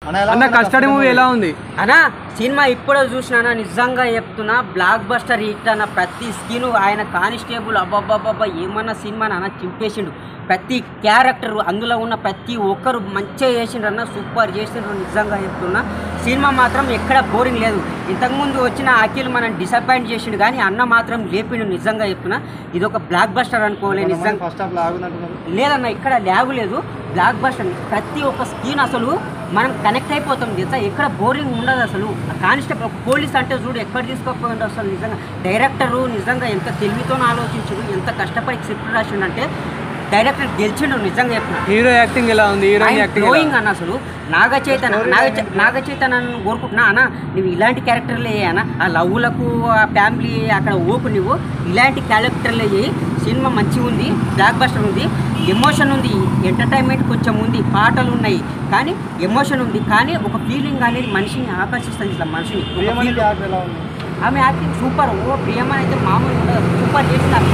అన్న custody movie ఎలా ఉంది అనా సినిమా ఇప్పుడే చూసినా నిజంగా చెప్తున్నా బ్లాక్ బస్టర్ హిట్ అన్న ప్రతి స్కీన్ ఆయన కానిస్టేబుల్ అబ్బాబ్బాబ్బా ఏమన్నా సినిమా అన్న చింపేసిండు ప్రతి క్యారెక్టర్ అందులో ఉన్న ప్రతి ఒక్కరు మంచిగా చేసిండ్రు అన్న సూపర్ చేసిండ్రు నిజంగా చెప్తున్నా సినిమా మాత్రం ఎక్కడ బోరింగ్ లేదు ఇంతకుముందు వచ్చిన అఖిల్ మనం డిసప్పాయింట్ చేసిండు కానీ అన్న మాత్రం లేపిండు నిజంగా చెప్తున్నా ఇది ఒక బ్లాక్ బస్టర్ అనుకోలే నిజంగా ఫస్ట్ హాఫ్ లాగున్నట్టున్నారు లేదన్న ఇక్కడ ల్యాబ్ లేదు బ్లాక్ బస్టర్ ప్రతి ఒక్క స్కీన్ అసలు మనం కనెక్ట్ అయిపోతాం తెలుసా ఎక్కడ బోరింగ్ ఉండదు అసలు కానిస్టేబుల్ పోలీస్ అంటే చూడు ఎక్కడ తీసుకోకపోయింది అసలు నిజంగా డైరెక్టరు నిజంగా ఎంత తెలివితో ఆలోచించుడు ఎంత కష్టపడి స్క్రిప్ట్ రాసిండంటే డైరెక్టర్ గెలిచిండు నిజంగా చెప్తున్నా హీరో యాక్టింగ్ ఎలా ఉంది హీరోయిన్ యాక్టింగ్ ఎలా గ్రోయింగ్ అన్న అసలు నాగ చైతన్య నాగ చై- నాగ చైతన్యను కోరుకుంటున్నా అన్న నువ్వు ఇలాంటి క్యారెక్టర్లే అన్న ఆ లవ్వులకు ఆ ఫ్యామిలీ అక్కడ ఓపు నువ్వు ఇలాంటి క్యారెక్టర్లే చేయి సినిమా మంచిగా ఉంది బ్లాక్ బస్టర్ ఉంది ఎమోషన్ ఉంది ఎంటర్టైన్మెంట్ కొంచెం ఉంది పాటలు ఉన్నాయి కానీ ఎమోషన్ ఉంది కానీ ఒక ఫీలింగ్ అనేది మనిషిని ఆకర్షిస్తుంది ఇట్లా మనిషిని ఒక ప్రియమణి feel- క్యారెక్టర్ ఎలా ఉంది ఆమె యాక్టింగ్ సూపర్ ఓ ప్రియమని అయితే మామూలు ఉండదు సూపర్ చేసినారు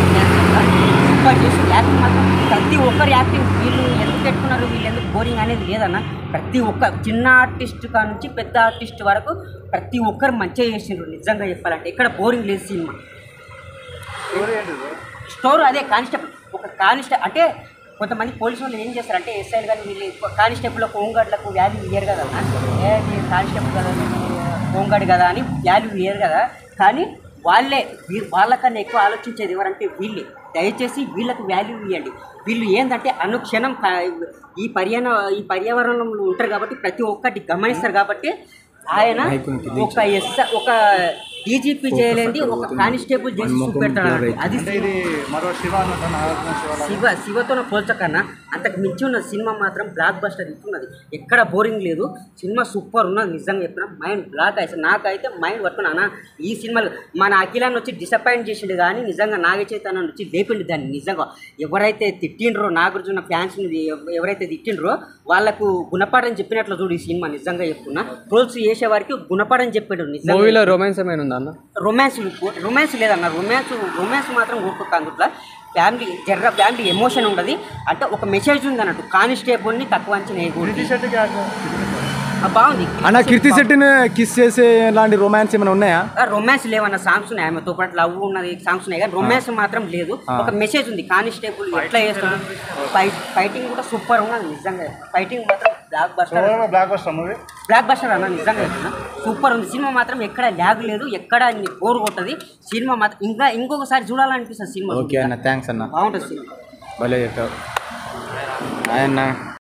సూపర్ చేసి యాక్టింగ్ మాత్రం ప్రతి ఒక్కరు యాక్టింగ్ వీళ్ళు ఎందుకు పెట్టుకున్నారు వీళ్ళు ఎందుకు బోరింగ్ అనేది లేదన్న ప్రతి ఒక్క చిన్న ఆర్టిస్ట్ కా నుంచి పెద్ద ఆర్టిస్ట్ వరకు ప్రతి ఒక్కరు మంచిగా చేసిండ్రు నిజంగా చెప్పాలంటే ఇక్కడ బోరింగ్ లేదు సినిమా స్టోరీ ఏంటిది స్టోర్ అదే కానిస్టేబుల్ ఒక కానిస్టేబుల్ అంటే కొంతమంది పోలీసు వాళ్ళు ఏం చేస్తారంటే ఎస్ఐలు కానీ వీళ్ళు కానిస్టేబుల్ హోంగార్డులకు వాల్యూ ఇయ్యరు కదా ఏ ఇది కానిస్టేబుల్ కదా హోంగార్డ్ కదా అని వాల్యూ ఇయ్యరు కదా కానీ వాళ్ళే వీ- వాళ్ళకన్నా ఎక్కువ ఆలోచించేది ఎవరంటే వీళ్ళే దయచేసి వీళ్ళకు వాల్యూ ఇవ్వండి వీళ్ళు ఏంటంటే అనుక్షణం క- ఈ పర్యాణ ఈ పర్యావరణంలో ఉంటారు కాబట్టి ప్రతి ఒక్కటి గమనిస్తారు కాబట్టి ఆయన ఒక ఎస్ ఒక డీజీపీ చేయలేంది ఒక కానిస్టేబుల్ చేసి చూపెడతాడు అది అంటే ఇది మరో శివ అన్నట్టు నాగార్జున శివ లాగా. శివ శివతో పోల్చకన్నా అంతకు మించి ఉన్న సినిమా మాత్రం బ్లాక్ బస్టర్ ఇస్తున్నది ఎక్కడ బోరింగ్ లేదు సినిమా సూపర్ ఉన్నది నిజంగా చెప్పిన మైండ్ బ్లాక్ అయితే నాకైతే మైండ్ పట్టుకున్నా ఈ సినిమాలు మన అఖిలాన్ని వచ్చి డిసప్పాయింట్ చేసిండు కానీ నిజంగా నాగ చైతన్య వచ్చి లేపిండు దాన్ని నిజంగా ఎవరైతే తిట్టిండ్రో నాగార్జున ఫ్యాన్స్ని ఎవరైతే తిట్టిండ్రో వాళ్ళకు గుణపాఠం చెప్పినట్లు చూడు ఈ సినిమా నిజంగా చెప్తున్నా ట్రోల్స్ చేసే వారికి గుణపాఠం చెప్పాడు నిజంగా మూవీలో రొమాన్స్ ఏమైనా ఉందా అన్న రొమాన్స్ రొమాన్స్ లేదన్న రొమాన్స్ రొమాన్స్ మాత్రం ఊరుకోక అందుట్లో ఫ్యామిలీ జర్ర ఫ్యామిలీ ఎమోషన్ ఉండదు అంటే ఒక మెసేజ్ ఉంది అన్నట్టు కానిస్టేబుల్ని తక్కువ అంచనా కృతి వేయకూడదు. శెట్టి క్యారెక్టర్ ఆ, బాగుంది అన్న కీర్తి శెట్టిని కిస్ చేసే లాంటి రొమాన్స్ ఏమైనా ఉన్నాయా రొమాన్స్ లేవన్న సాంగ్స్ ఉన్నాయి ఆమెతో పాటు లవ్ ఉన్నది సాంగ్స్ ఉన్నాయి కానీ రొమాన్స్ మాత్రం లేదు ఒక మెసేజ్ ఉంది కానిస్టేబుల్ ఎట్లా చేస్తాడు ఫైట్ ఫైటింగ్ కూడా సూపర్ ఉన్నది నిజంగా ఫైటింగ్ మాత్రం blockbuster blockbuster movie blockbuster అన్న నిజంగా చెప్తున్నా సూపర్ ఉంది సినిమా మాత్రం ఎక్కడ ల్యాగ్ లేదు ఎక్కడ బోర్ కొట్టది సినిమా మాత్రం ఇంకా ఇంకొకసారి చూడాలనిపిస్తుంది సినిమా ఓకే అన్న థ్యాంక్స్ అన్న బాగుంటుంది సినిమా భలే చెప్పావు ఆయన